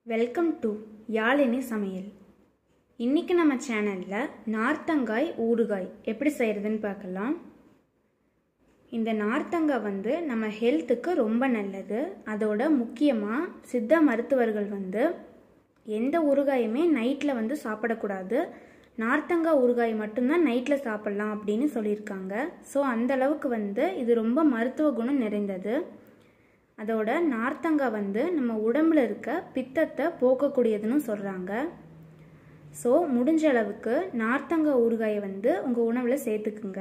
welcome to Yazhini சமையல் இன்னைக்கு நம்ம சேனலில் நார்த்தங்காய் ஊறுகாய் எப்படி செய்கிறதுன்னு பார்க்கலாம் இந்த நார்த்தங்காய் வந்து நம்ம ஹெல்த்துக்கு ரொம்ப நல்லது அதோட முக்கியமாக சித்த மருத்துவர்கள் வந்து எந்த ஊறுகாயுமே நைட்டில் வந்து சாப்பிடக்கூடாது நார்த்தங்காய் ஊறுகாய் மட்டும்தான் நைட்டில் சாப்பிட்லாம் அப்படின்னு சொல்லியிருக்காங்க ஸோ அந்த அளவுக்கு வந்து இது ரொம்ப மருத்துவ குணம் நிறைந்தது அதோட நார்த்தங்காய் வந்து நம்ம உடம்புல இருக்க பித்தத்தை போக்கக்கூடியதுன்னு சொல்கிறாங்க ஸோ முடிஞ்ச அளவுக்கு நார்த்தங்காய் ஊறுகாயை வந்து உங்கள் உணவில் சேர்த்துக்குங்க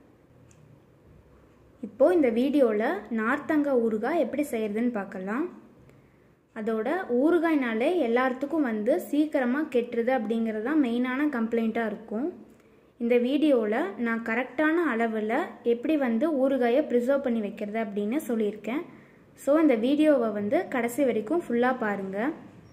இப்போது இந்த வீடியோவில் நார்த்தங்காய் ஊறுகாய் எப்படி செய்கிறதுன்னு பார்க்கலாம் அதோட ஊறுகாய்னாலே எல்லாத்துக்கும் வந்து சீக்கிரமாக கெட்டுருது அப்படிங்கிறது தான் மெயினான கம்ப்ளைண்ட்டாக இருக்கும் இந்த வீடியோவில் நான் கரெக்டான அளவில் எப்படி வந்து ஊறுகாயை ப்ரிசர்வ் பண்ணி வைக்கிறது அப்படின்னு சொல்லியிருக்கேன் ஸோ இந்த வீடியோவை வந்து கடைசி வரைக்கும் ஃபுல்லாக பாருங்கள்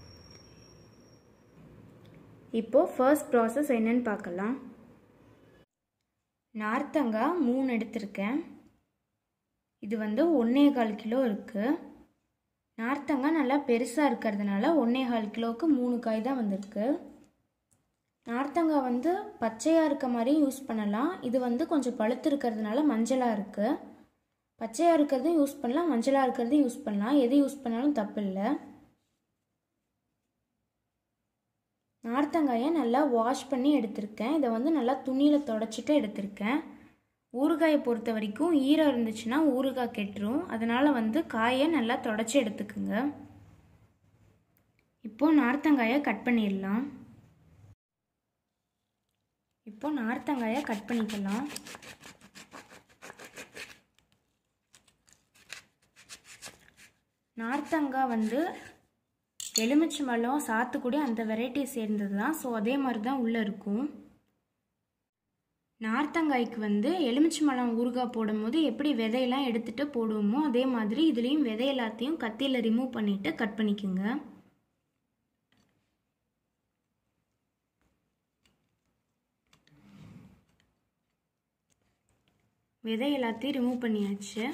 இப்போது ஃபர்ஸ்ட் ப்ராசஸ் என்னன்னு பார்க்கலாம் நார்த்தங்காய் மூணு எடுத்திருக்கேன் இது வந்து ஒன்றே கால் கிலோ இருக்குது நார்த்தங்காய் நல்லா பெருசாக இருக்கிறதுனால ஒன்றே கால் கிலோவுக்கு மூணு காய் தான் வந்திருக்கு நார்த்தங்காய் வந்து பச்சையாக இருக்க மாதிரியும் யூஸ் பண்ணலாம் இது வந்து கொஞ்சம் பழுத்து இருக்கிறதுனால மஞ்சளாக இருக்குது பச்சையாக இருக்கிறதும் யூஸ் பண்ணலாம் மஞ்சளாக இருக்கிறதும் யூஸ் பண்ணலாம் எது யூஸ் பண்ணாலும் தப்பு இல்லை நார்த்தங்காயை நல்லா வாஷ் பண்ணி எடுத்திருக்கேன் இதை வந்து நல்லா துணியில் தொடச்சிட்டு எடுத்திருக்கேன் ஊறுகாயை பொறுத்த வரைக்கும் ஈரம் இருந்துச்சுன்னா ஊறுகாய் கெட்டுரும் அதனால் வந்து காயை நல்லா தொடச்சி எடுத்துக்குங்க இப்போது நார்த்தங்காயை கட் பண்ணிடலாம் இப்போ நார்த்தங்காயை கட் பண்ணிக்கலாம் நார்த்தங்காய் வந்து எலுமிச்சை மலம் சாத்துக்குடி அந்த வெரைட்டி சேர்ந்தது தான் ஸோ அதே மாதிரி தான் உள்ளே இருக்கும் நார்த்தங்காய்க்கு வந்து எலுமிச்சை மலம் ஊறுகாய் போடும்போது எப்படி விதையெல்லாம் எடுத்துகிட்டு போடுவோமோ அதே மாதிரி இதுலேயும் விதை எல்லாத்தையும் கத்தியில் ரிமூவ் பண்ணிவிட்டு கட் பண்ணிக்கோங்க விதை எல்லாத்தையும் ரிமூவ் பண்ணியாச்சு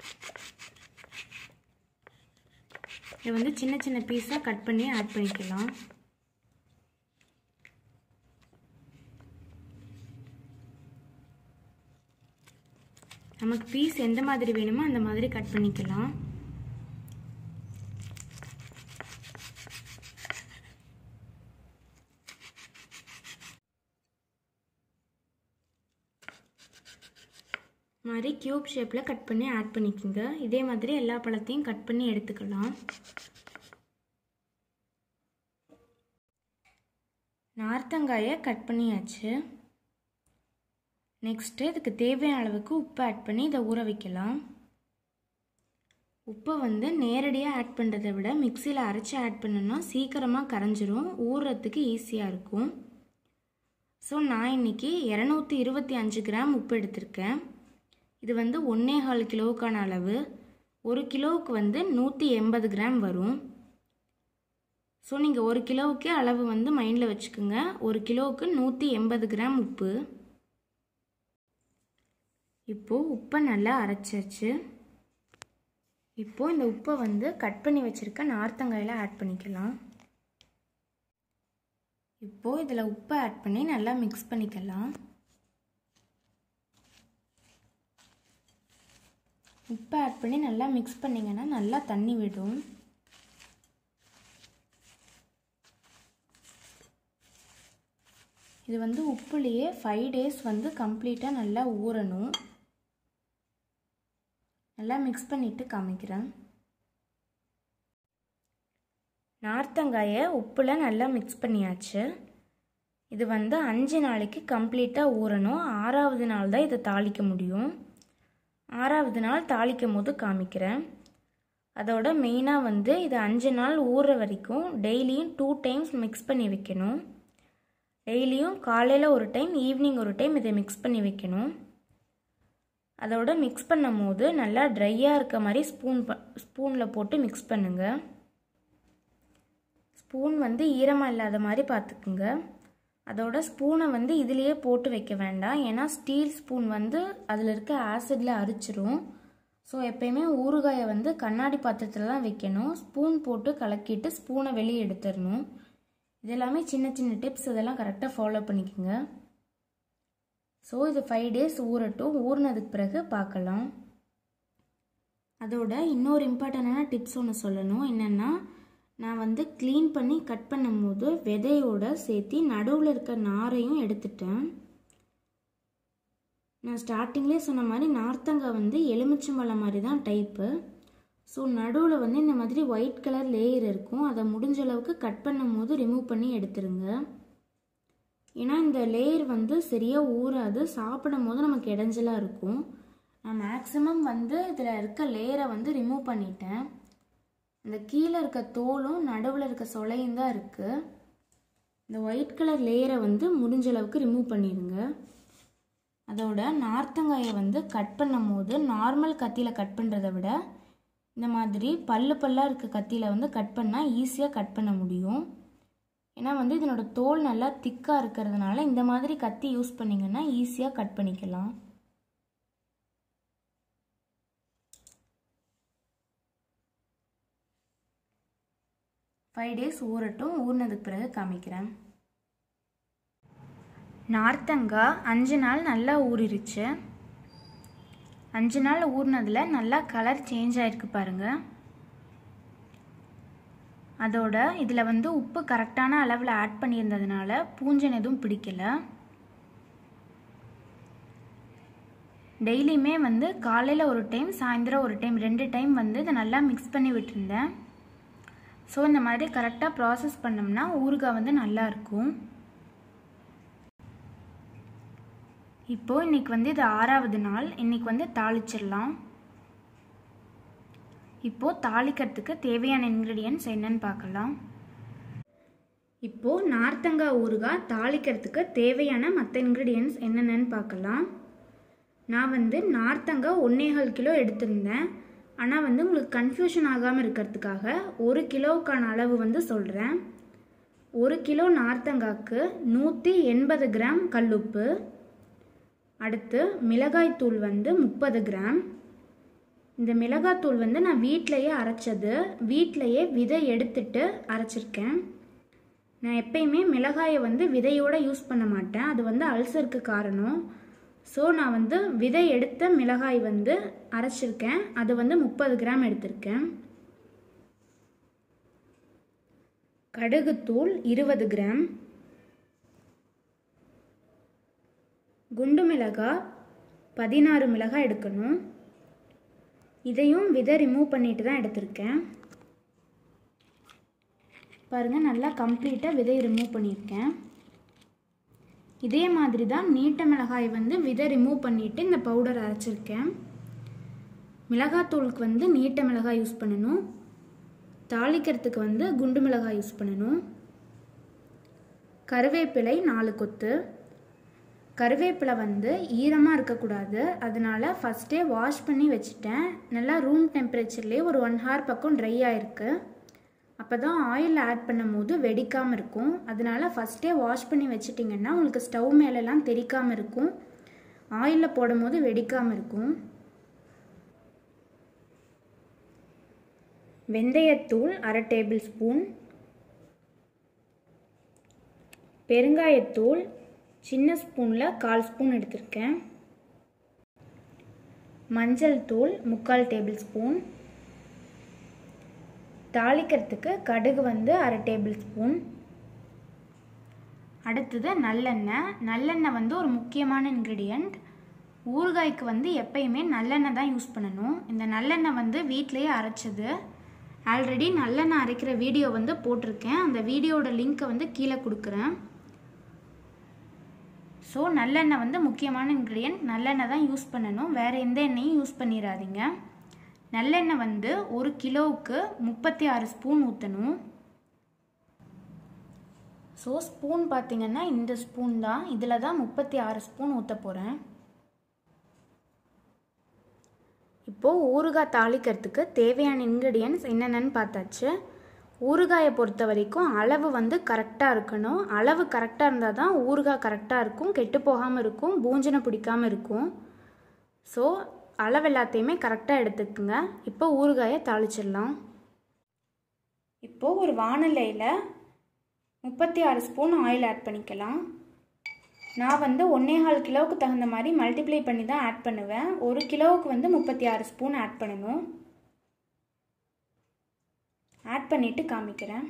இதை வந்து சின்ன சின்ன பீஸாக கட் பண்ணி ஆட் பண்ணிக்கலாம் நமக்கு பீஸ் எந்த மாதிரி வேணுமோ அந்த மாதிரி கட் பண்ணிக்கலாம் மாதிரி க்யூப் ஷேப்பில் கட் பண்ணி ஆட் பண்ணிக்கோங்க இதே மாதிரி எல்லா பழத்தையும் கட் பண்ணி எடுத்துக்கலாம் நார்த்தங்காயை கட் பண்ணியாச்சு நெக்ஸ்ட்டு இதுக்கு தேவையான அளவுக்கு உப்பு ஆட் பண்ணி இதை ஊற வைக்கலாம் உப்பை வந்து நேரடியாக ஆட் பண்ணுறதை விட மிக்சியில் அரைச்சி ஆட் பண்ணோன்னா சீக்கிரமாக கரைஞ்சிரும் ஊறுறதுக்கு ஈஸியாக இருக்கும் ஸோ நான் இன்றைக்கி இரநூத்தி இருபத்தி அஞ்சு கிராம் உப்பு எடுத்திருக்கேன் இது வந்து ஒன்றே கால் கிலோவுக்கான அளவு ஒரு கிலோவுக்கு வந்து நூற்றி எண்பது கிராம் வரும் ஸோ நீங்கள் ஒரு கிலோவுக்கே அளவு வந்து மைண்டில் வச்சுக்கோங்க ஒரு கிலோவுக்கு நூற்றி எண்பது கிராம் உப்பு இப்போது உப்பை நல்லா அரைச்சாச்சு இப்போது இந்த உப்பை வந்து கட் பண்ணி வச்சுருக்க நார்த்தங்காயில் ஆட் பண்ணிக்கலாம் இப்போது இதில் உப்பை ஆட் பண்ணி நல்லா மிக்ஸ் பண்ணிக்கலாம் உப்பை ஆட் பண்ணி நல்லா மிக்ஸ் பண்ணிங்கன்னா நல்லா தண்ணி விடும் இது வந்து உப்புலேயே ஃபைவ் டேஸ் வந்து கம்ப்ளீட்டாக நல்லா ஊறணும் நல்லா மிக்ஸ் பண்ணிவிட்டு காமிக்கிறேன் நார்த்தங்காயை உப்பில் நல்லா மிக்ஸ் பண்ணியாச்சு இது வந்து அஞ்சு நாளைக்கு கம்ப்ளீட்டாக ஊறணும் ஆறாவது நாள் தான் இதை தாளிக்க முடியும் ஆறாவது நாள் தாளிக்கும் போது காமிக்கிறேன் அதோட மெயினாக வந்து இது அஞ்சு நாள் ஊறுற வரைக்கும் டெய்லியும் டூ டைம்ஸ் மிக்ஸ் பண்ணி வைக்கணும் டெய்லியும் காலையில் ஒரு டைம் ஈவினிங் ஒரு டைம் இதை மிக்ஸ் பண்ணி வைக்கணும் அதோட மிக்ஸ் பண்ணும் போது நல்லா ட்ரையாக இருக்க மாதிரி ஸ்பூன் ப ஸ்பூனில் போட்டு மிக்ஸ் பண்ணுங்கள் ஸ்பூன் வந்து ஈரமாக இல்லாத மாதிரி பார்த்துக்குங்க அதோட ஸ்பூனை வந்து இதுலேயே போட்டு வைக்க வேண்டாம் ஏன்னா ஸ்டீல் ஸ்பூன் வந்து அதில் இருக்க ஆசிடில் அரிச்சிரும் ஸோ எப்பயுமே ஊறுகாயை வந்து கண்ணாடி பாத்திரத்தில் தான் வைக்கணும் ஸ்பூன் போட்டு கலக்கிட்டு ஸ்பூனை வெளியே எடுத்துடணும் இது எல்லாமே சின்ன சின்ன டிப்ஸ் இதெல்லாம் கரெக்டாக ஃபாலோ பண்ணிக்கோங்க ஸோ இது ஃபைவ் டேஸ் ஊறட்டும் ஊறினதுக்கு பிறகு பார்க்கலாம் அதோட இன்னொரு இம்பார்ட்டண்டான டிப்ஸ் ஒன்று சொல்லணும் என்னென்னா நான் வந்து க்ளீன் பண்ணி கட் பண்ணும்போது விதையோட சேர்த்து நடுவில் இருக்க நாரையும் எடுத்துட்டேன் நான் ஸ்டார்டிங்லேயே சொன்ன மாதிரி நார்த்தங்காய் வந்து எலுமிச்சம்பழம் மாதிரி தான் டைப்பு ஸோ நடுவில் வந்து இந்த மாதிரி ஒயிட் கலர் லேயர் இருக்கும் அதை முடிஞ்ச அளவுக்கு கட் பண்ணும் போது ரிமூவ் பண்ணி எடுத்துருங்க ஏன்னா இந்த லேயர் வந்து சரியாக ஊறாது சாப்பிடும் போது நமக்கு இடைஞ்சலாக இருக்கும் நான் மேக்ஸிமம் வந்து இதில் இருக்க லேயரை வந்து ரிமூவ் பண்ணிட்டேன் இந்த கீழே இருக்க தோலும் நடுவில் இருக்க சொலையும் தான் இருக்குது இந்த ஒயிட் கலர் லேயரை வந்து முடிஞ்ச அளவுக்கு ரிமூவ் பண்ணிடுங்க அதோட நார்த்தங்காயை வந்து கட் பண்ணும் போது நார்மல் கத்தியில் கட் பண்ணுறதை விட இந்த மாதிரி பல்லு பல்லாக இருக்க கத்தியில் வந்து கட் பண்ணால் ஈஸியாக கட் பண்ண முடியும் ஏன்னா வந்து இதனோட தோல் நல்லா திக்காக இருக்கிறதுனால இந்த மாதிரி கத்தி யூஸ் பண்ணிங்கன்னா ஈஸியாக கட் பண்ணிக்கலாம் ஃபைவ் டேஸ் ஊறட்டும் ஊறினதுக்கு பிறகு காமிக்கிறேன் நார்த்தங்காய் அஞ்சு நாள் நல்லா ஊறிடுச்சு அஞ்சு நாள் ஊறினதில் நல்லா கலர் சேஞ்ச் ஆகிருக்கு பாருங்கள் அதோட இதில் வந்து உப்பு கரெக்டான அளவில் ஆட் பண்ணியிருந்ததுனால பூஞ்சன் எதுவும் பிடிக்கல டெய்லியுமே வந்து காலையில் ஒரு டைம் சாயந்தரம் ஒரு டைம் ரெண்டு டைம் வந்து இதை நல்லா மிக்ஸ் பண்ணி விட்டுருந்தேன் ஸோ இந்த மாதிரி கரெக்டாக ப்ராசஸ் பண்ணோம்னா ஊறுகாய் வந்து நல்லாயிருக்கும் இப்போது இன்றைக்கி வந்து இது ஆறாவது நாள் இன்றைக்கி வந்து தாளிச்சிடலாம் இப்போது தாளிக்கிறதுக்கு தேவையான இன்க்ரீடியன்ட்ஸ் என்னன்னு பார்க்கலாம் இப்போது நார்த்தங்காய் ஊறுகாய் தாளிக்கிறதுக்கு தேவையான மற்ற இன்க்ரீடியன்ட்ஸ் என்னென்னு பார்க்கலாம் நான் வந்து நார்த்தங்காய் ஒன்றேகால் கிலோ எடுத்திருந்தேன் ஆனால் வந்து உங்களுக்கு கன்ஃபியூஷன் ஆகாமல் இருக்கிறதுக்காக ஒரு கிலோவுக்கான அளவு வந்து சொல்கிறேன் ஒரு கிலோ நார்த்தங்காய்க்கு நூற்றி எண்பது கிராம் கல்லுப்பு அடுத்து மிளகாய்த்தூள் வந்து முப்பது கிராம் இந்த மிளகாத்தூள் வந்து நான் வீட்டிலையே அரைச்சது வீட்டிலையே விதை எடுத்துட்டு அரைச்சிருக்கேன் நான் எப்பயுமே மிளகாயை வந்து விதையோடு யூஸ் பண்ண மாட்டேன் அது வந்து அல்சருக்கு காரணம் ஸோ நான் வந்து விதை எடுத்த மிளகாய் வந்து அரைச்சிருக்கேன் அது வந்து முப்பது கிராம் எடுத்திருக்கேன் கடுகுத்தூள் இருபது கிராம் குண்டு மிளகாய் பதினாறு மிளகாய் எடுக்கணும் இதையும் விதை ரிமூவ் பண்ணிட்டு தான் எடுத்திருக்கேன் பாருங்கள் நல்லா கம்ப்ளீட்டாக விதை ரிமூவ் பண்ணியிருக்கேன் இதே மாதிரி தான் நீட்ட மிளகாய் வந்து விதை ரிமூவ் பண்ணிவிட்டு இந்த பவுடர் அரைச்சிருக்கேன் மிளகாத்தூளுக்கு வந்து நீட்ட மிளகாய் யூஸ் பண்ணணும் தாளிக்கிறதுக்கு வந்து குண்டு மிளகாய் யூஸ் பண்ணணும் கருவேப்பிலை நாலு கொத்து கருவேப்பிலை வந்து ஈரமாக இருக்கக்கூடாது அதனால் ஃபஸ்ட்டே வாஷ் பண்ணி வச்சுட்டேன் நல்லா ரூம் டெம்பரேச்சர்லேயே ஒரு ஒன் ஹவர் பக்கம் ட்ரை ஆகிருக்கு அப்போ தான் ஆயில் ஆட் பண்ணும் போது வெடிக்காமல் இருக்கும் அதனால் ஃபஸ்ட்டே வாஷ் பண்ணி வச்சிட்டிங்கன்னா உங்களுக்கு ஸ்டவ் மேலெலாம் தெரிக்காமல் இருக்கும் ஆயிலில் போடும் போது வெடிக்காமல் இருக்கும் வெந்தயத்தூள் அரை டேபிள் ஸ்பூன் பெருங்காயத்தூள் சின்ன ஸ்பூனில் கால் ஸ்பூன் எடுத்திருக்கேன் மஞ்சள் தூள் முக்கால் டேபிள் ஸ்பூன் தாளிக்கிறதுக்கு கடுகு வந்து அரை டேபிள் ஸ்பூன் அடுத்தது நல்லெண்ணெய் நல்லெண்ணெய் வந்து ஒரு முக்கியமான இன்க்ரீடியண்ட் ஊறுகாய்க்கு வந்து எப்பயுமே நல்லெண்ணெய் தான் யூஸ் பண்ணணும் இந்த நல்லெண்ணெய் வந்து வீட்டிலையே அரைச்சது ஆல்ரெடி நல்லெண்ணெய் அரைக்கிற வீடியோ வந்து போட்டிருக்கேன் அந்த வீடியோட லிங்க்கை வந்து கீழே கொடுக்குறேன் ஸோ நல்லெண்ணெய் வந்து முக்கியமான இன்க்ரீடியன்ட் நல்லெண்ணெய் தான் யூஸ் பண்ணணும் வேறு எந்த எண்ணெயும் யூஸ் பண்ணிடாதீங்க நல்லெண்ணெய் வந்து ஒரு கிலோவுக்கு முப்பத்தி ஆறு ஸ்பூன் ஊற்றணும் ஸோ ஸ்பூன் பார்த்திங்கன்னா இந்த ஸ்பூன் தான் இதில் தான் முப்பத்தி ஆறு ஸ்பூன் ஊற்ற போகிறேன் இப்போது ஊறுகாய் தாளிக்கிறதுக்கு தேவையான இன்க்ரீடியன்ஸ் என்னென்னு பார்த்தாச்சு ஊறுகாயை பொறுத்த வரைக்கும் அளவு வந்து கரெக்டாக இருக்கணும் அளவு கரெக்டாக இருந்தால் தான் ஊறுகாய் கரெக்டாக இருக்கும் கெட்டு போகாமல் இருக்கும் பூஞ்சனை பிடிக்காமல் இருக்கும் ஸோ அளவு எல்லாத்தையுமே கரெக்டாக எடுத்துக்குங்க இப்போ ஊறுகாயை தாளிச்சிடலாம் இப்போது ஒரு வானிலையில் முப்பத்தி ஆறு ஸ்பூன் ஆயில் ஆட் பண்ணிக்கலாம் நான் வந்து ஒன்றேகால் கிலோவுக்கு தகுந்த மாதிரி மல்டிப்ளை பண்ணி தான் ஆட் பண்ணுவேன் ஒரு கிலோவுக்கு வந்து முப்பத்தி ஆறு ஸ்பூன் ஆட் பண்ணணும் ஆட் பண்ணிவிட்டு காமிக்கிறேன்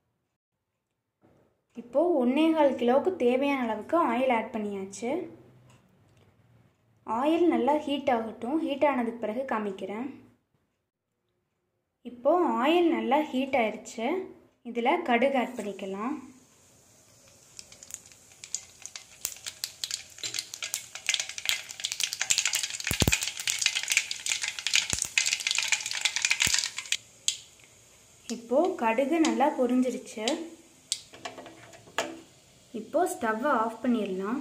இப்போது ஒன்றேகால் கிலோவுக்கு தேவையான அளவுக்கு ஆயில் ஆட் பண்ணியாச்சு ஆயில் நல்லா ஹீட் ஆகட்டும் ஹீட் ஆனதுக்கு பிறகு காமிக்கிறேன் இப்போது ஆயில் நல்லா ஹீட் ஆயிடுச்சு இதில் கடுகு ஆட் பண்ணிக்கலாம் இப்போது கடுகு நல்லா பொரிஞ்சிருச்சு இப்போது ஸ்டவ்வை ஆஃப் பண்ணிடலாம்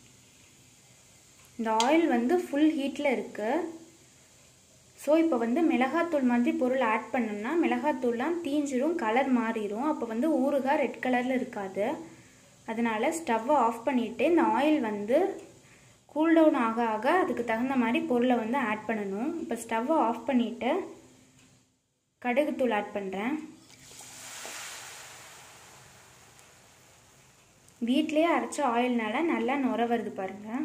இந்த ஆயில் வந்து ஃபுல் ஹீட்டில் இருக்குது ஸோ இப்போ வந்து மிளகாத்தூள் மாதிரி பொருள் ஆட் பண்ணோம்னா மிளகாத்தூள்லாம் தீஞ்சிரும் கலர் மாறிடும் அப்போ வந்து ஊறுகாய் ரெட் கலரில் இருக்காது அதனால் ஸ்டவ்வை ஆஃப் பண்ணிவிட்டு இந்த ஆயில் வந்து கூல் டவுன் ஆக ஆக அதுக்கு தகுந்த மாதிரி பொருளை வந்து ஆட் பண்ணணும் இப்போ ஸ்டவ்வை ஆஃப் பண்ணிவிட்டு கடுகுத்தூள் ஆட் பண்ணுறேன் வீட்லேயே அரைச்ச ஆயில்னால நல்லா நுர வருது பாருங்கள்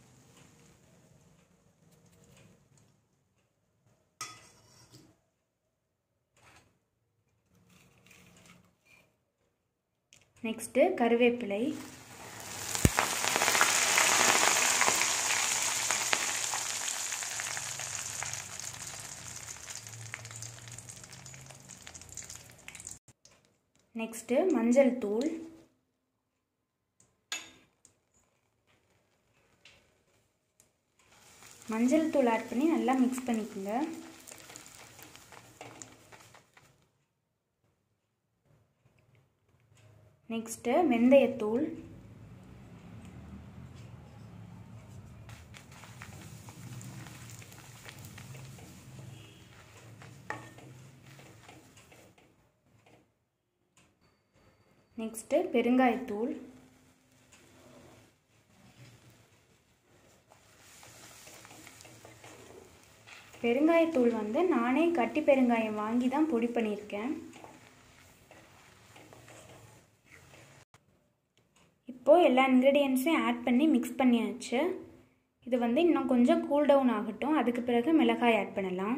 நெக்ஸ்ட்டு கருவேப்பிலை நெக்ஸ்ட்டு மஞ்சள் தூள் மஞ்சள் தூள் ஆட் பண்ணி நல்லா மிக்ஸ் பண்ணிக்கோங்க நெக்ஸ்ட்டு வெந்தயத்தூள் நெக்ஸ்ட்டு பெருங்காயத்தூள் பெருங்காயத்தூள் வந்து நானே கட்டி பெருங்காயம் வாங்கி தான் பொடி பண்ணியிருக்கேன் இப்போது எல்லா இன்க்ரீடியன்ஸையும் ஆட் பண்ணி மிக்ஸ் பண்ணியாச்சு இது வந்து இன்னும் கொஞ்சம் கூல் டவுன் ஆகட்டும் அதுக்கு பிறகு மிளகாய் ஆட் பண்ணலாம்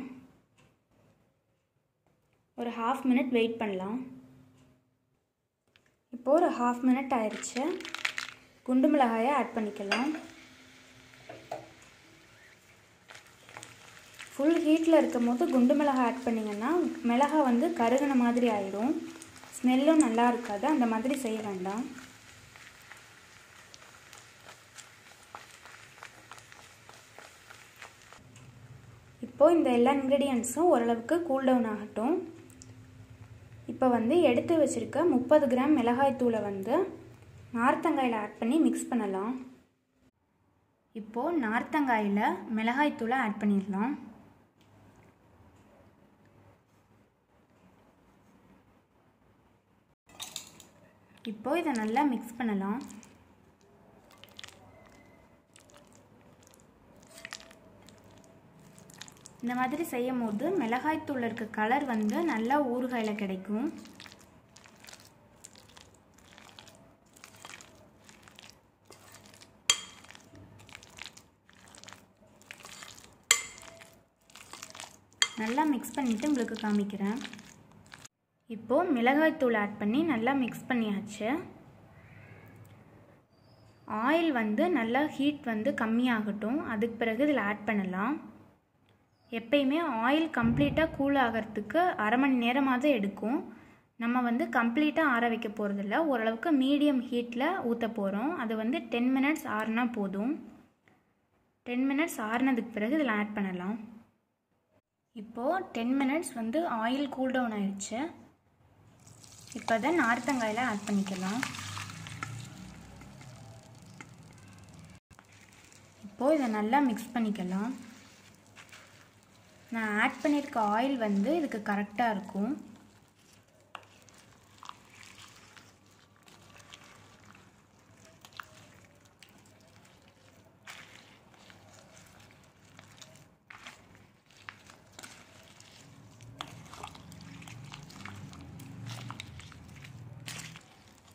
ஒரு ஹாஃப் மினிட் வெயிட் பண்ணலாம் இப்போது ஒரு ஹாஃப் மினிட் ஆயிடுச்சு குண்டு மிளகாயை ஆட் பண்ணிக்கலாம் ஃபுல் ஹீட்டில் இருக்கும் போது குண்டு மிளகாய் ஆட் பண்ணிங்கன்னா மிளகாய் வந்து கருகின மாதிரி ஆயிடும் ஸ்மெல்லும் நல்லா இருக்காது அந்த மாதிரி செய்ய வேண்டாம் இப்போது இந்த எல்லா இன்க்ரீடியன்ஸும் ஓரளவுக்கு கூல் டவுன் ஆகட்டும் இப்போ வந்து எடுத்து வச்சுருக்க முப்பது கிராம் மிளகாய் தூளை வந்து நார்த்தங்காயில் ஆட் பண்ணி மிக்ஸ் பண்ணலாம் இப்போது நார்த்தங்காயில் மிளகாய் தூளை ஆட் பண்ணிடலாம் இப்போது இதை நல்லா மிக்ஸ் பண்ணலாம் இந்த மாதிரி செய்யும் போது மிளகாய்த்தூள் இருக்க கலர் வந்து நல்லா ஊறுகாயில் கிடைக்கும் நல்லா மிக்ஸ் பண்ணிவிட்டு உங்களுக்கு காமிக்கிறேன் இப்போது மிளகாய்த்தூள் ஆட் பண்ணி நல்லா மிக்ஸ் பண்ணியாச்சு ஆயில் வந்து நல்லா ஹீட் வந்து கம்மியாகட்டும் அதுக்கு பிறகு இதில் ஆட் பண்ணலாம் எப்பயுமே ஆயில் கம்ப்ளீட்டாக கூல் ஆகிறதுக்கு அரை மணி நேரமாவது எடுக்கும் நம்ம வந்து கம்ப்ளீட்டாக ஆற வைக்க போகிறதில்ல ஓரளவுக்கு மீடியம் ஹீட்டில் ஊற்ற போகிறோம் அது வந்து டென் மினிட்ஸ் ஆறுனா போதும் டென் மினிட்ஸ் ஆறுனதுக்கு பிறகு இதில் ஆட் பண்ணலாம் இப்போது டென் மினிட்ஸ் வந்து ஆயில் கூல் டவுன் ஆயிடுச்சு இப்போ தான் நார்த்தங்காயில் ஆட் பண்ணிக்கலாம் இப்போது இதை நல்லா மிக்ஸ் பண்ணிக்கலாம் நான் ஆட் பண்ணியிருக்க ஆயில் வந்து இதுக்கு கரெக்டாக இருக்கும்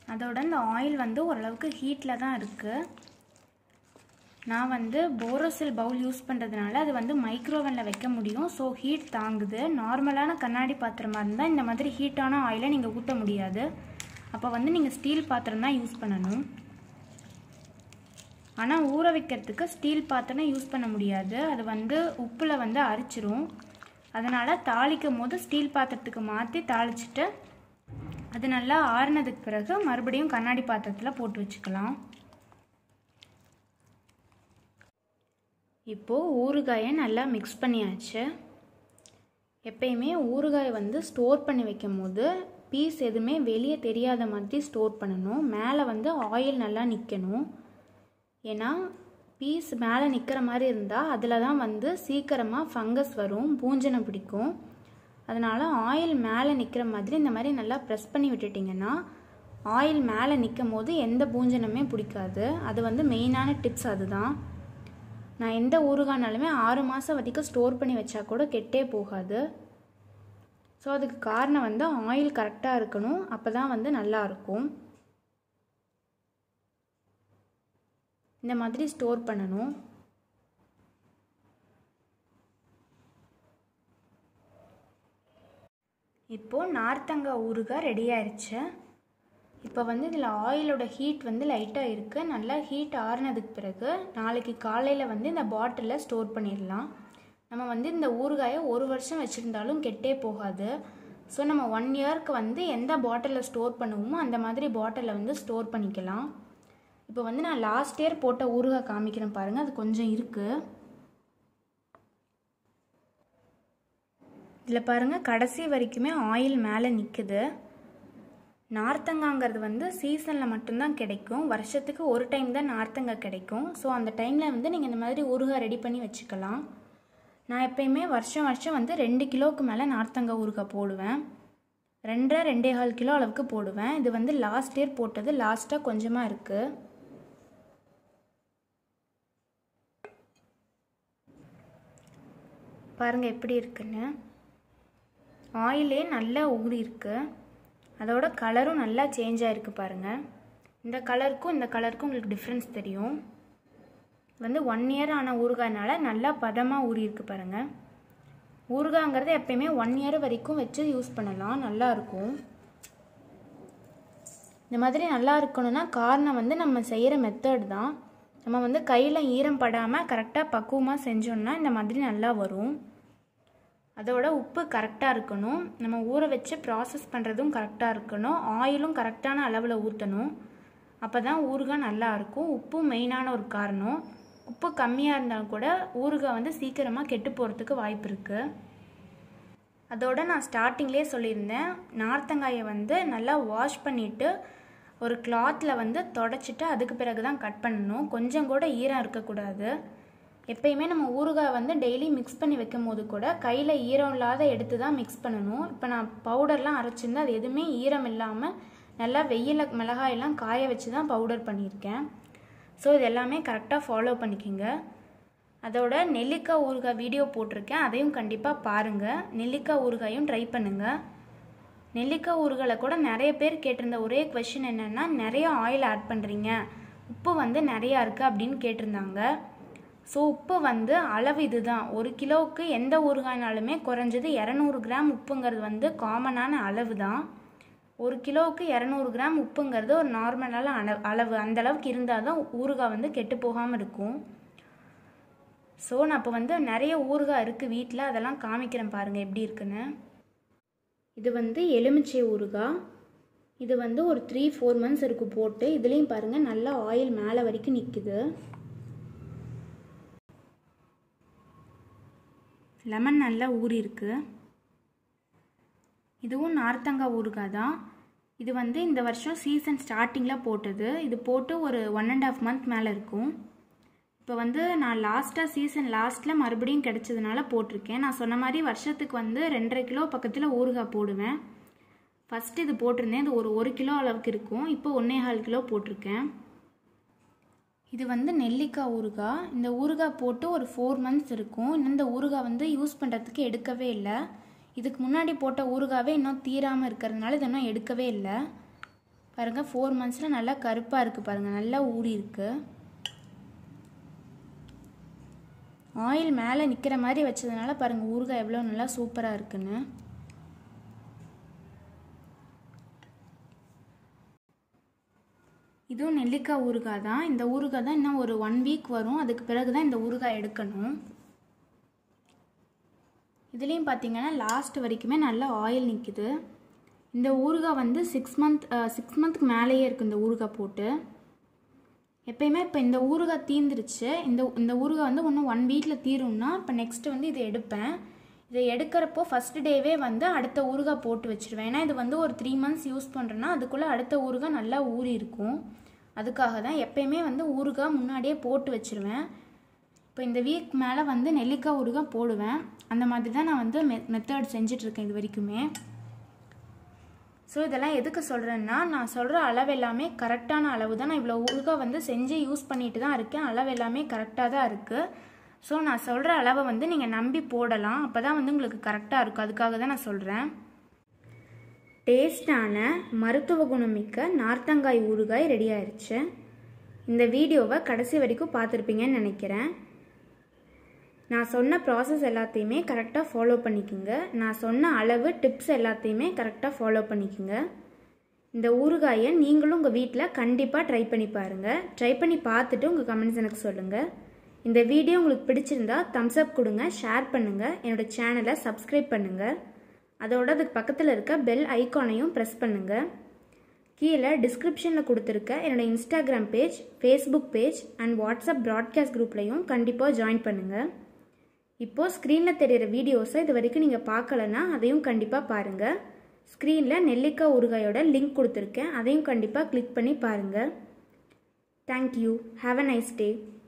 அதோட இந்த ஆயில் வந்து ஓரளவுக்கு ஹீட்டில் தான் இருக்குது நான் வந்து போரோசில் பவுல் யூஸ் பண்ணுறதுனால அது வந்து மைக்ரோவனில் வைக்க முடியும் ஸோ ஹீட் தாங்குது நார்மலான கண்ணாடி பாத்திரமாக இருந்தால் இந்த மாதிரி ஹீட்டான ஆயிலை நீங்கள் ஊற்ற முடியாது அப்போ வந்து நீங்கள் ஸ்டீல் பாத்திரம் தான் யூஸ் பண்ணணும் ஆனால் ஊற வைக்கிறதுக்கு ஸ்டீல் பாத்திரம் யூஸ் பண்ண முடியாது அது வந்து உப்பில் வந்து அரிச்சிரும் அதனால் தாளிக்கும் போது ஸ்டீல் பாத்திரத்துக்கு மாற்றி தாளிச்சிட்டு அது நல்லா ஆறுனதுக்கு பிறகு மறுபடியும் கண்ணாடி பாத்திரத்தில் போட்டு வச்சுக்கலாம் இப்போது ஊறுகாயை நல்லா மிக்ஸ் பண்ணியாச்சு எப்பயுமே ஊறுகாய் வந்து ஸ்டோர் பண்ணி வைக்கும் போது பீஸ் எதுவுமே வெளியே தெரியாத மாதிரி ஸ்டோர் பண்ணணும் மேலே வந்து ஆயில் நல்லா நிற்கணும் ஏன்னா பீஸ் மேலே நிற்கிற மாதிரி இருந்தால் அதில் தான் வந்து சீக்கிரமாக ஃபங்கஸ் வரும் பூஞ்சனை பிடிக்கும் அதனால் ஆயில் மேலே நிற்கிற மாதிரி இந்த மாதிரி நல்லா ப்ரெஸ் பண்ணி விட்டுட்டிங்கன்னா ஆயில் மேலே நிற்கும் போது எந்த பூஞ்சனமே பிடிக்காது அது வந்து மெயினான டிப்ஸ் அதுதான் நான் எந்த ஊறுகானாலுமே ஆறு மாதம் வரைக்கும் ஸ்டோர் பண்ணி வச்சா கூட கெட்டே போகாது ஸோ அதுக்கு காரணம் வந்து ஆயில் கரெக்டாக இருக்கணும் அப்போ தான் வந்து நல்லா இருக்கும் இந்த மாதிரி ஸ்டோர் பண்ணணும் இப்போது நார்த்தங்காய் ஊறுகாய் ரெடி ஆயிடுச்சு இப்போ வந்து இதில் ஆயிலோட ஹீட் வந்து லைட்டாக இருக்குது நல்லா ஹீட் ஆறுனதுக்கு பிறகு நாளைக்கு காலையில் வந்து இந்த பாட்டிலில் ஸ்டோர் பண்ணிடலாம் நம்ம வந்து இந்த ஊறுகாயை ஒரு வருஷம் வச்சுருந்தாலும் கெட்டே போகாது ஸோ நம்ம ஒன் இயர்க்கு வந்து எந்த பாட்டிலில் ஸ்டோர் பண்ணுவோமோ அந்த மாதிரி பாட்டிலில் வந்து ஸ்டோர் பண்ணிக்கலாம் இப்போ வந்து நான் லாஸ்ட் இயர் போட்ட ஊறுகாய் காமிக்கிறேன் பாருங்கள் அது கொஞ்சம் இருக்குது இதில் பாருங்கள் கடைசி வரைக்குமே ஆயில் மேலே நிற்குது நார்த்தங்காங்கிறது வந்து சீசனில் மட்டும்தான் கிடைக்கும் வருஷத்துக்கு ஒரு டைம் தான் நார்த்தங்காய் கிடைக்கும் ஸோ அந்த டைமில் வந்து நீங்கள் இந்த மாதிரி ஊறுகாய் ரெடி பண்ணி வச்சுக்கலாம் நான் எப்பயுமே வருஷம் வருஷம் வந்து ரெண்டு கிலோவுக்கு மேலே நார்த்தங்காய் ஊறுகாய் போடுவேன் ரெண்டரை ரெண்டே கால் கிலோ அளவுக்கு போடுவேன் இது வந்து லாஸ்ட் இயர் போட்டது லாஸ்ட்டாக கொஞ்சமாக இருக்குது பாருங்கள் எப்படி இருக்குன்னு ஆயிலே நல்லா ஊறி இருக்கு அதோட கலரும் நல்லா சேஞ்ச் ஆகிருக்கு பாருங்கள் இந்த கலருக்கும் இந்த கலருக்கும் உங்களுக்கு டிஃப்ரென்ஸ் தெரியும் வந்து ஒன் இயர் ஆன ஊறுகாய்னால நல்லா பதமாக ஊறி இருக்கு பாருங்கள் ஊறுகாங்கிறது எப்பயுமே ஒன் இயர் வரைக்கும் வச்சு யூஸ் பண்ணலாம் நல்லா இருக்கும் இந்த மாதிரி நல்லா இருக்கணும்னா காரணம் வந்து நம்ம செய்கிற மெத்தட் தான் நம்ம வந்து கையில் ஈரம் படாமல் கரெக்டாக பக்குவமாக செஞ்சோம்னா இந்த மாதிரி நல்லா வரும் அதோட உப்பு கரெக்டாக இருக்கணும் நம்ம ஊற வச்சு ப்ராசஸ் பண்ணுறதும் கரெக்டாக இருக்கணும் ஆயிலும் கரெக்டான அளவில் ஊற்றணும் அப்போ தான் ஊறுகாய் நல்லா இருக்கும் உப்பும் மெயினான ஒரு காரணம் உப்பு கம்மியாக இருந்தாலும் கூட ஊறுகாய் வந்து சீக்கிரமாக கெட்டு போகிறதுக்கு வாய்ப்பு இருக்குது அதோட நான் ஸ்டார்டிங்லேயே சொல்லியிருந்தேன் நார்த்தங்காயை வந்து நல்லா வாஷ் பண்ணிவிட்டு ஒரு கிளாத்தில் வந்து தொடச்சிட்டு அதுக்கு பிறகு தான் கட் பண்ணணும் கொஞ்சம் கூட ஈரம் இருக்கக்கூடாது எப்பயுமே நம்ம ஊறுகாய் வந்து டெய்லி மிக்ஸ் பண்ணி வைக்கும் போது கூட கையில் ஈரம் இல்லாத எடுத்து தான் மிக்ஸ் பண்ணணும் இப்போ நான் பவுடர்லாம் அரைச்சிருந்து அது எதுவுமே ஈரம் இல்லாமல் நல்லா வெயில மிளகாயெல்லாம் காய வச்சு தான் பவுடர் பண்ணியிருக்கேன் ஸோ இது எல்லாமே கரெக்டாக ஃபாலோ பண்ணிக்கோங்க அதோட நெல்லிக்காய் ஊறுகாய் வீடியோ போட்டிருக்கேன் அதையும் கண்டிப்பாக பாருங்கள் நெல்லிக்காய் ஊறுகாயும் ட்ரை பண்ணுங்கள் நெல்லிக்காய் ஊறுகாயில் கூட நிறைய பேர் கேட்டிருந்த ஒரே கொஷின் என்னென்னா நிறைய ஆயில் ஆட் பண்ணுறீங்க உப்பு வந்து நிறையா இருக்குது அப்படின்னு கேட்டிருந்தாங்க ஸோ உப்பு வந்து அளவு இதுதான் ஒரு கிலோவுக்கு எந்த ஊறுகாய்னாலுமே குறைஞ்சது இரநூறு கிராம் உப்புங்கிறது வந்து காமனான அளவு தான் ஒரு கிலோவுக்கு இரநூறு கிராம் உப்புங்கிறது ஒரு நார்மலான அளவு அளவு அந்த அளவுக்கு இருந்தால் தான் ஊறுகாய் வந்து கெட்டு போகாமல் இருக்கும் ஸோ நான் இப்போ வந்து நிறைய ஊறுகாய் இருக்குது வீட்டில் அதெல்லாம் காமிக்கிறேன் பாருங்கள் எப்படி இருக்குன்னு இது வந்து எலுமிச்சை ஊறுகாய் இது வந்து ஒரு த்ரீ ஃபோர் மந்த்ஸ் இருக்கும் போட்டு இதுலேயும் பாருங்கள் நல்லா ஆயில் மேலே வரைக்கும் நிற்குது லெமன் நல்லா ஊறி இருக்கு இதுவும் நார்த்தங்காய் ஊறுகாய் தான் இது வந்து இந்த வருஷம் சீசன் ஸ்டார்டிங்கில் போட்டது இது போட்டு ஒரு ஒன் அண்ட் ஆஃப் மந்த் மேலே இருக்கும் இப்போ வந்து நான் லாஸ்ட்டாக சீசன் லாஸ்ட்டில் மறுபடியும் கிடச்சதுனால போட்டிருக்கேன் நான் சொன்ன மாதிரி வருஷத்துக்கு வந்து ரெண்டரை கிலோ பக்கத்தில் ஊறுகாய் போடுவேன் ஃபஸ்ட்டு இது போட்டிருந்தேன் இது ஒரு ஒரு கிலோ அளவுக்கு இருக்கும் இப்போ ஒன்றே கால் கிலோ போட்டிருக்கேன் இது வந்து நெல்லிக்காய் ஊறுகாய் இந்த ஊறுகாய் போட்டு ஒரு ஃபோர் மந்த்ஸ் இருக்கும் இன்னும் இந்த ஊறுகாய் வந்து யூஸ் பண்ணுறதுக்கு எடுக்கவே இல்லை இதுக்கு முன்னாடி போட்ட ஊறுகாவே இன்னும் தீராமல் இருக்கிறதுனால இது இன்னும் எடுக்கவே இல்லை பாருங்கள் ஃபோர் மந்த்ஸில் நல்லா கருப்பாக இருக்குது பாருங்கள் நல்லா ஊறி இருக்கு ஆயில் மேலே நிற்கிற மாதிரி வச்சதுனால பாருங்கள் ஊறுகாய் எவ்வளோ நல்லா சூப்பராக இருக்குன்னு இதுவும் நெல்லிக்காய் ஊறுகாய் தான் இந்த ஊறுகாய் தான் இன்னும் ஒரு ஒன் வீக் வரும் அதுக்கு பிறகு தான் இந்த ஊறுகாய் எடுக்கணும் இதுலேயும் பார்த்தீங்கன்னா லாஸ்ட் வரைக்குமே நல்லா ஆயில் நிற்குது இந்த ஊறுகாய் வந்து சிக்ஸ் மந்த் சிக்ஸ் மந்த்துக்கு மேலேயே இருக்குது இந்த ஊறுகாய் போட்டு எப்பயுமே இப்போ இந்த ஊறுகாய் தீந்துருச்சு இந்த இந்த ஊறுகாய் வந்து இன்னும் ஒன் வீக்கில் தீரும்னா இப்போ நெக்ஸ்ட்டு வந்து இதை எடுப்பேன் இதை எடுக்கிறப்போ ஃபஸ்ட் டேவே வந்து அடுத்த ஊறுகாய் போட்டு வச்சுருவேன் ஏன்னா இது வந்து ஒரு த்ரீ மந்த்ஸ் யூஸ் பண்ணுறேன்னா அதுக்குள்ளே அடுத்த ஊறுகாய் நல்லா ஊறி இருக்கும் அதுக்காக தான் எப்பயுமே வந்து ஊறுகாய் முன்னாடியே போட்டு வச்சுருவேன் இப்போ இந்த வீக் மேலே வந்து நெல்லிக்காய் ஊறுகாய் போடுவேன் அந்த மாதிரி தான் நான் வந்து மெ மெத்தட் செஞ்சிட்ருக்கேன் இது வரைக்குமே ஸோ இதெல்லாம் எதுக்கு சொல்கிறேன்னா நான் சொல்கிற அளவு எல்லாமே கரெக்டான அளவு தான் நான் இவ்வளோ ஊறுகாய் வந்து செஞ்சு யூஸ் பண்ணிட்டு தான் இருக்கேன் அளவு எல்லாமே கரெக்டாக தான் இருக்குது ஸோ நான் சொல்கிற அளவை வந்து நீங்கள் நம்பி போடலாம் அப்போ தான் வந்து உங்களுக்கு கரெக்டாக இருக்கும் அதுக்காக தான் நான் சொல்கிறேன் டேஸ்டான மருத்துவ குணமிக்க நார்த்தங்காய் ஊறுகாய் ரெடி ஆயிடுச்சு இந்த வீடியோவை கடைசி வரைக்கும் பார்த்துருப்பீங்கன்னு நினைக்கிறேன் நான் சொன்ன ப்ராசஸ் எல்லாத்தையுமே கரெக்டாக ஃபாலோ பண்ணிக்கோங்க நான் சொன்ன அளவு டிப்ஸ் எல்லாத்தையுமே கரெக்டாக ஃபாலோ பண்ணிக்கோங்க இந்த ஊறுகாயை நீங்களும் உங்கள் வீட்டில் கண்டிப்பாக ட்ரை பண்ணி பாருங்கள் ட்ரை பண்ணி பார்த்துட்டு உங்கள் கமெண்ட்ஸ் எனக்கு சொல்லுங்கள் இந்த வீடியோ உங்களுக்கு பிடிச்சிருந்தா தம்ஸ் அப் கொடுங்க ஷேர் பண்ணுங்கள் என்னோடய சேனலை சப்ஸ்கிரைப் பண்ணுங்கள் அதோட அதுக்கு பக்கத்தில் இருக்க பெல் ஐக்கானையும் ப்ரெஸ் பண்ணுங்கள் கீழே டிஸ்கிரிப்ஷனில் கொடுத்துருக்க என்னோட Instagram page Facebook page and WhatsApp broadcast குரூப்லையும் கண்டிப்பாக ஜாயின் பண்ணுங்கள் இப்போது ஸ்க்ரீனில் தெரியிற வீடியோஸை இது வரைக்கும் நீங்கள் பார்க்கலன்னா அதையும் கண்டிப்பாக பாருங்கள் ஸ்க்ரீனில் நெல்லிக்காய் ஊறுகாயோட லிங்க் கொடுத்துருக்கேன் அதையும் கண்டிப்பாக கிளிக் பண்ணி பாருங்கள் thank you have a nice day